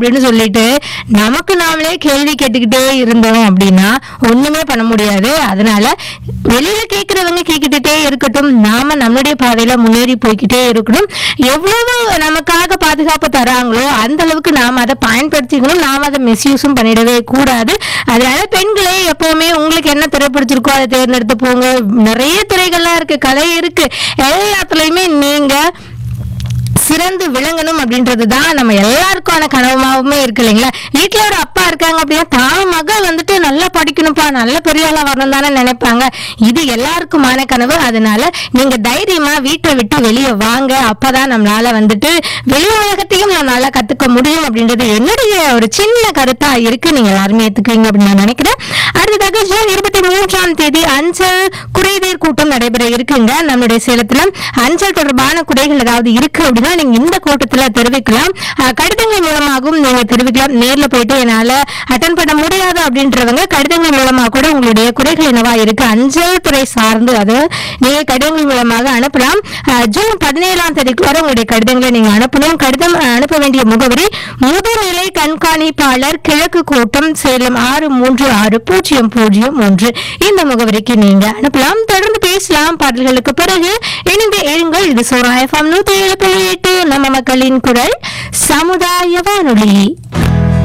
அப்படின்னு சொல்லிட்டு நமக்கு நாமளே கேள்வி கேட்டுக்கிட்டே இருந்தோம் அப்படின்னா ஒண்ணுமே பண்ண முடியாது அதனால வெளியில கேட்கறவங்க கேட்டுக்கிட்டே இருக்கட்டும் நாம நம்மளுடைய பாதையில முன்னேறி போய்க்கிட்டே இருக்கணும் எவ்வளவு நமக்காக பாதுகாப்பு தராங்களோ அந்த அளவுக்கு நாம அதை பயன்படுத்திக்கணும் நாம அதை மிஸ்யூஸும் பண்ணிடவே கூடாது அதனால பெண்களே எப்பவுமே உங்களுக்கு என்ன துறை பிடிச்சிருக்கோ அதை தேர்ந்தெடுத்து போங்க நிறைய துறைகள்லாம் இருக்கு கலை இருக்கு எல்லாத்துலயுமே நீங்க சிறந்து விளங்கணும் அப்படின்றது தான் நம்ம எல்லாருக்கான கனவாகவுமே இருக்கு இல்லைங்களா வீட்டுல ஒரு அப்பா இருக்காங்க அப்படின்னா தான் மகள் வந்துட்டு நல்லா படிக்கணும்ப்பா நல்ல பெரிய ஆளா வரணும் தானே நினைப்பாங்க இது எல்லாருக்குமான கனவு அதனால நீங்க தைரியமா வீட்டை விட்டு வெளியே வாங்க அப்பதான் நம்மளால வந்துட்டு வெளி உலகத்தையும் நம்மளால கத்துக்க முடியும் அப்படின்றது என்னுடைய ஒரு சின்ன கருத்தா இருக்கு நீங்க எல்லாருமே ஏத்துக்குவீங்க அப்படின்னு நான் நினைக்கிறேன் அடுத்ததாக ஜூன் இருபத்தி மூன்றாம் தேதி அஞ்சல் குறைதீர் கூட்டம் நடைபெற இருக்குங்க நம்மளுடைய சேலத்துல அஞ்சல் தொடர்பான குறைகள் ஏதாவது இருக்கு அப்படின்னா நீங்க இந்த கூட்டத்துல தெரிவிக்கலாம் அஹ், கடிதங்கள் மூலமாகவும் நீங்க தெரிவிக்கலாம் நேர்ல போயிட்டு என்னால அட்டன் பண்ண முடியாது அப்படின்றவங்க கடிதங்கள் மூலமா கூட உங்களுடைய குறைகள் என்னவா இருக்கு அஞ்சல் துறை சார்ந்து அது நீங்க கடிதங்கள் மூலமாக அனுப்பலாம் அஹ், ஜூன் பதினேழாம் தேதிக்குள்ளார உங்களுடைய கடிதங்களை நீங்க அனுப்பணும் கடிதம் அஹ், அனுப்ப வேண்டிய முகவரி முதுநிலை கண்காணிப்பாளர் கிழக்கு கோட்டம் சேலம் ஆறு மூன்று ஆறு பூஜ்ஜியம் பூஜ்ஜியம் ஒன்று இந்த முகவரிக்கு நீங்க அனுப்பலாம் தொடர்ந்து பேசலாம் பாடல்களுக்கு பிறகு இணைந்து எழுங்கள் இது சோரா எஃப்எம் நூத்தி ஏழு புள்ளி எட்டு நம்ம மக்களின் குரல் சமுதாய வானொலி